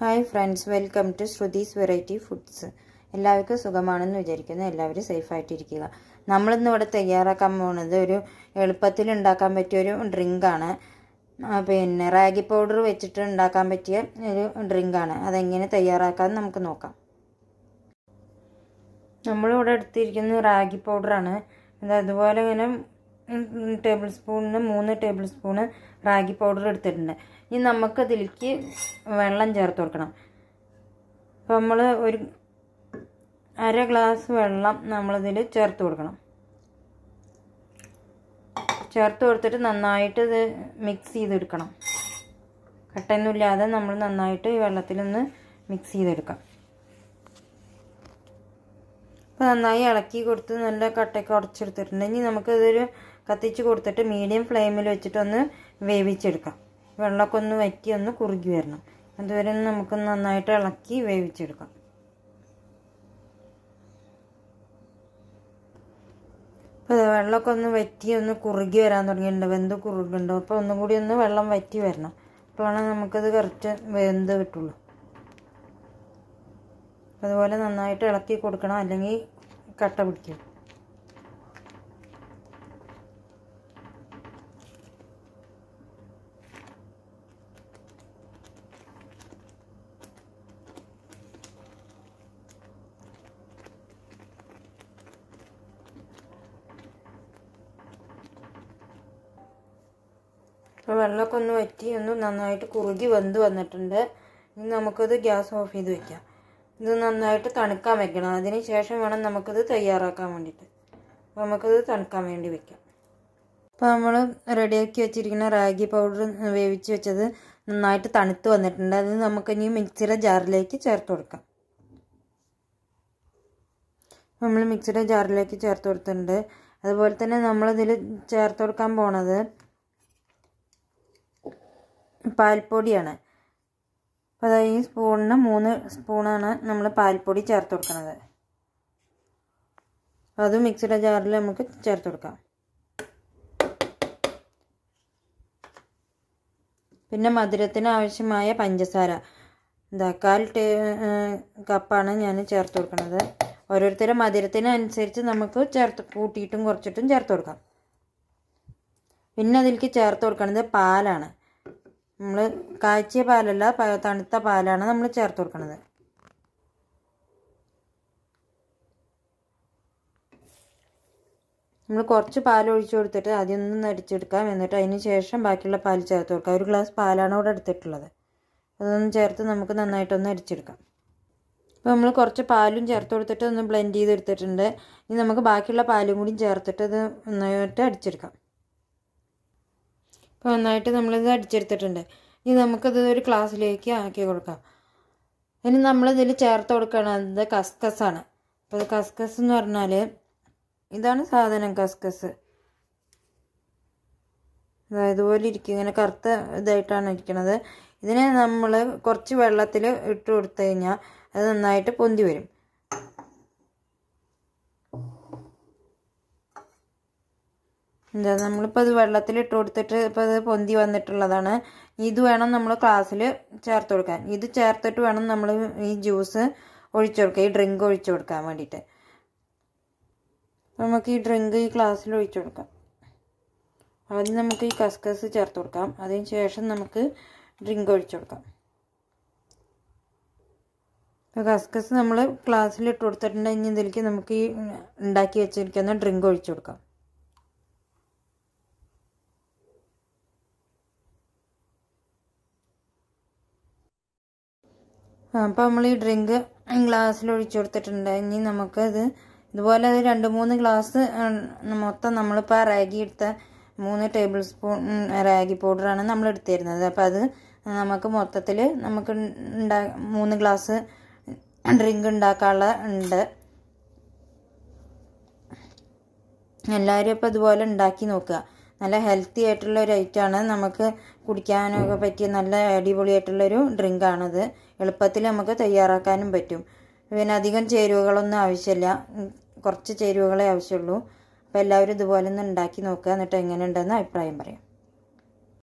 hi friends welcome to Shruthi's variety foods എല്ലാവർക്കും സുഖമാണെന്ന് വിചാരിക്കുന്നു എല്ലാവരും സേഫായിട്ടിരിക്കുക നമ്മളിന്ന് ഇവിടെ തയ്യാറാക്കാൻ പോകുന്നത് ഒരു എളുപ്പത്തിൽ ഉണ്ടാക്കാൻ പറ്റിയ ഒരു ഡ്രിങ്കാണ് പിന്നെ റാഗി പൗഡർ വെച്ചിട്ട് ഉണ്ടാക്കാൻ പറ്റിയ ഒരു ഡ്രിങ്കാണ് അതെങ്ങനെ തയ്യാറാക്കാൻ നമുക്ക് നോക്കാം നമ്മളിവിടെ എടുത്തിരിക്കുന്നത് റാഗി പൗഡറാണ് അത് അതുപോലെ ഇങ്ങനെ ടേബിൾ സ്പൂണിന് മൂന്ന് ടേബിൾ സ്പൂണ് റാഗി പൗഡർ എടുത്തിട്ടുണ്ട് ഇനി നമുക്കതിലേക്ക് വെള്ളം ചേർത്ത് കൊടുക്കണം അപ്പോൾ നമ്മൾ ഒരു അര ഗ്ലാസ് വെള്ളം നമ്മളിതിൽ ചേർത്ത് കൊടുക്കണം ചേർത്ത് കൊടുത്തിട്ട് നന്നായിട്ട് ഇത് മിക്സ് ചെയ്തെടുക്കണം കട്ടയൊന്നുമില്ലാതെ നമ്മൾ നന്നായിട്ട് ഈ വെള്ളത്തിലൊന്ന് മിക്സ് ചെയ്തെടുക്കാം അപ്പോൾ നന്നായി ഇളക്കി കൊടുത്ത് നല്ല കട്ടയൊക്കെ ഉടച്ചെടുത്തിട്ടുണ്ട് ഇനി നമുക്കിതൊരു കത്തിച്ച് കൊടുത്തിട്ട് മീഡിയം ഫ്ലെയിമിൽ വെച്ചിട്ടൊന്ന് വേവിച്ചെടുക്കാം വെള്ളമൊക്കെ ഒന്ന് വറ്റി ഒന്ന് കുറുകി വരണം അതുവരെ നമുക്ക് നന്നായിട്ട് ഇളക്കി വേവിച്ചെടുക്കാം അപ്പോൾ വെള്ളമൊക്കെ ഒന്ന് വറ്റി ഒന്ന് കുറുകി വരാൻ തുടങ്ങിയിട്ടുണ്ട് വെന്ത് കുറുകുണ്ടോ അപ്പോൾ ഒന്നും കൂടി ഒന്ന് വെള്ളം വറ്റി വരണം അപ്പോഴാണ് നമുക്കത് കറക്റ്റ് വെന്ത് കിട്ടുള്ളൂ അതുപോലെ നന്നായിട്ട് ഇളക്കി കൊടുക്കണം അല്ലെങ്കിൽ കട്ട പിടിക്കും അപ്പോൾ വെള്ളമൊക്കെ ഒന്ന് വറ്റി ഒന്ന് നന്നായിട്ട് കുറുകി വെന്ത് വന്നിട്ടുണ്ട് ഇനി നമുക്കത് ഗ്യാസ് ഓഫ് ചെയ്ത് വെക്കാം ഇത് നന്നായിട്ട് തണുക്കാൻ വെക്കണം അതിന് ശേഷം വേണം നമുക്കിത് തയ്യാറാക്കാൻ വേണ്ടിയിട്ട് അപ്പോൾ നമുക്കിത് തണുക്കാൻ വേണ്ടി വെക്കാം അപ്പോൾ നമ്മൾ റെഡിയാക്കി വെച്ചിരിക്കുന്ന റാഗി പൗഡർ വേവിച്ച് വെച്ചത് നന്നായിട്ട് തണുത്ത് വന്നിട്ടുണ്ട് അത് നമുക്കിനി മിക്സിയുടെ ജാറിലേക്ക് ചേർത്ത് കൊടുക്കാം നമ്മൾ മിക്സിയുടെ ജാറിലേക്ക് ചേർത്ത് കൊടുത്തിട്ടുണ്ട് അതുപോലെ തന്നെ നമ്മളിതിൽ ചേർത്ത് കൊടുക്കാൻ പോണത് പാൽപ്പൊടിയാണ് അപ്പോൾ അതായത് ഈ സ്പൂണിന് മൂന്ന് സ്പൂണാണ് നമ്മൾ പാൽപ്പൊടി ചേർത്ത് കൊടുക്കുന്നത് അത് മിക്സിയുടെ ജാറിൽ നമുക്ക് ചേർത്ത് കൊടുക്കാം പിന്നെ മധുരത്തിന് ആവശ്യമായ പഞ്ചസാര എന്താ കാൽ ടേ കപ്പാണ് ഞാൻ ചേർത്ത് കൊടുക്കുന്നത് ഓരോരുത്തരുടെ മധുരത്തിനനുസരിച്ച് നമുക്ക് ചേർത്ത് കൂട്ടിയിട്ടും കുറച്ചിട്ടും ചേർത്ത് കൊടുക്കാം പിന്നെ അതിലേക്ക് ചേർത്ത് കൊടുക്കുന്നത് പാലാണ് നമ്മൾ കാച്ചിയ പാലല്ല തണുത്ത പാലാണ് നമ്മൾ ചേർത്ത് കൊടുക്കുന്നത് നമ്മൾ കുറച്ച് പാൽ ഒഴിച്ചു കൊടുത്തിട്ട് ആദ്യം ഒന്ന് നടിച്ചെടുക്കാം എന്നിട്ട് അതിന് ശേഷം ബാക്കിയുള്ള പാൽ ചേർത്ത് കൊടുക്കാം ഒരു ഗ്ലാസ് പാലാണ് ഇവിടെ എടുത്തിട്ടുള്ളത് അതൊന്ന് ചേർത്ത് നമുക്ക് നന്നായിട്ടൊന്ന് അരിച്ചെടുക്കാം അപ്പോൾ നമ്മൾ കുറച്ച് പാലും ചേർത്ത് കൊടുത്തിട്ട് ഒന്ന് ബ്ലെൻഡ് ചെയ്തെടുത്തിട്ടുണ്ട് ഇനി നമുക്ക് ബാക്കിയുള്ള പാലും കൂടി ചേർത്തിട്ട് ഇത് നന്നായിട്ട് അടിച്ചെടുക്കാം അപ്പോൾ നന്നായിട്ട് നമ്മളിത് അടിച്ചെടുത്തിട്ടുണ്ട് ഇനി നമുക്കത് ഒരു ക്ലാസ്സിലേക്ക് ആക്കി കൊടുക്കാം ഇനി നമ്മളിതിൽ ചേർത്ത് കൊടുക്കുന്നത് കസ്കസാണ് അപ്പോൾ ഇത് കസ്കസ് എന്ന് പറഞ്ഞാൽ ഇതാണ് സാധനം കസ്കസ് ഇതുപോലെ ഇരിക്കും ഇങ്ങനെ കറുത്ത ഇതായിട്ടാണ് ഇരിക്കുന്നത് ഇതിനെ നമ്മൾ കുറച്ച് വെള്ളത്തിൽ ഇട്ട് കൊടുത്തു കഴിഞ്ഞാൽ അത് നന്നായിട്ട് പൊന്തി വരും എന്താ നമ്മളിപ്പോൾ അത് വെള്ളത്തിൽ ഇട്ട് കൊടുത്തിട്ട് ഇപ്പോൾ അത് പൊന്തി വന്നിട്ടുള്ളതാണ് ഇത് വേണം നമ്മൾ ക്ലാസ്സിൽ ചേർത്ത് കൊടുക്കാൻ ഇത് ചേർത്തിട്ട് വേണം നമ്മൾ ഈ ജ്യൂസ് ഒഴിച്ചു കൊടുക്കുക ഈ ഡ്രിങ്ക് ഒഴിച്ചു കൊടുക്കാൻ വേണ്ടിയിട്ട് നമുക്ക് ഈ ഡ്രിങ്ക് ഈ ക്ലാസ്സിൽ ഒഴിച്ചു കൊടുക്കാം ആദ്യം നമുക്ക് ഈ കസ്കസ് ചേർത്ത് കൊടുക്കാം അതിന് ശേഷം നമുക്ക് ഡ്രിങ്ക് ഒഴിച്ചു കൊടുക്കാം ഇപ്പോൾ കസ്കസ് നമ്മൾ ക്ലാസ്സിൽ ഇട്ട് കൊടുത്തിട്ടുണ്ടെങ്കിൽ ഇതിലേക്ക് നമുക്ക് ഈ ഉണ്ടാക്കി വെച്ചിരിക്കുന്ന ഡ്രിങ്ക് ഒഴിച്ചു കൊടുക്കാം അപ്പോൾ നമ്മൾ ഈ ഡ്രിങ്ക് ഗ്ലാസ്സിൽ ഒഴിച്ചു കൊടുത്തിട്ടുണ്ട് ഇനി നമുക്കത് ഇതുപോലെ അത് രണ്ട് മൂന്ന് ഗ്ലാസ് മൊത്തം നമ്മളിപ്പോൾ റാഗി എടുത്ത മൂന്ന് ടേബിൾ സ്പൂൺ റാഗി പൗഡറാണ് നമ്മൾ എടുത്തിരുന്നത് അപ്പോൾ അത് നമുക്ക് മൊത്തത്തിൽ നമുക്ക് ഉണ്ടാ മൂന്ന് ഗ്ലാസ് ഡ്രിങ്ക് ഉണ്ടാക്കാനുള്ള ഉണ്ട് എല്ലാവരും ഇപ്പോൾ ഇതുപോലെ ഉണ്ടാക്കി നോക്കുക നല്ല ഹെൽത്തി ആയിട്ടുള്ള ഒരു ഐറ്റമാണ് നമുക്ക് കുടിക്കാനൊക്കെ പറ്റിയ നല്ല അടിപൊളിയായിട്ടുള്ളൊരു ഡ്രിങ്കാണത് എളുപ്പത്തിൽ നമുക്ക് തയ്യാറാക്കാനും പറ്റും പിന്നെ അധികം ചേരുവകളൊന്നും ആവശ്യമില്ല കുറച്ച് ചേരുവകളെ ആവശ്യമുള്ളൂ അപ്പോൾ എല്ലാവരും ഇതുപോലെ ഒന്ന് ഉണ്ടാക്കി നോക്കുക എന്നിട്ട് എങ്ങനെയുണ്ടെന്ന് അഭിപ്രായം പറയാം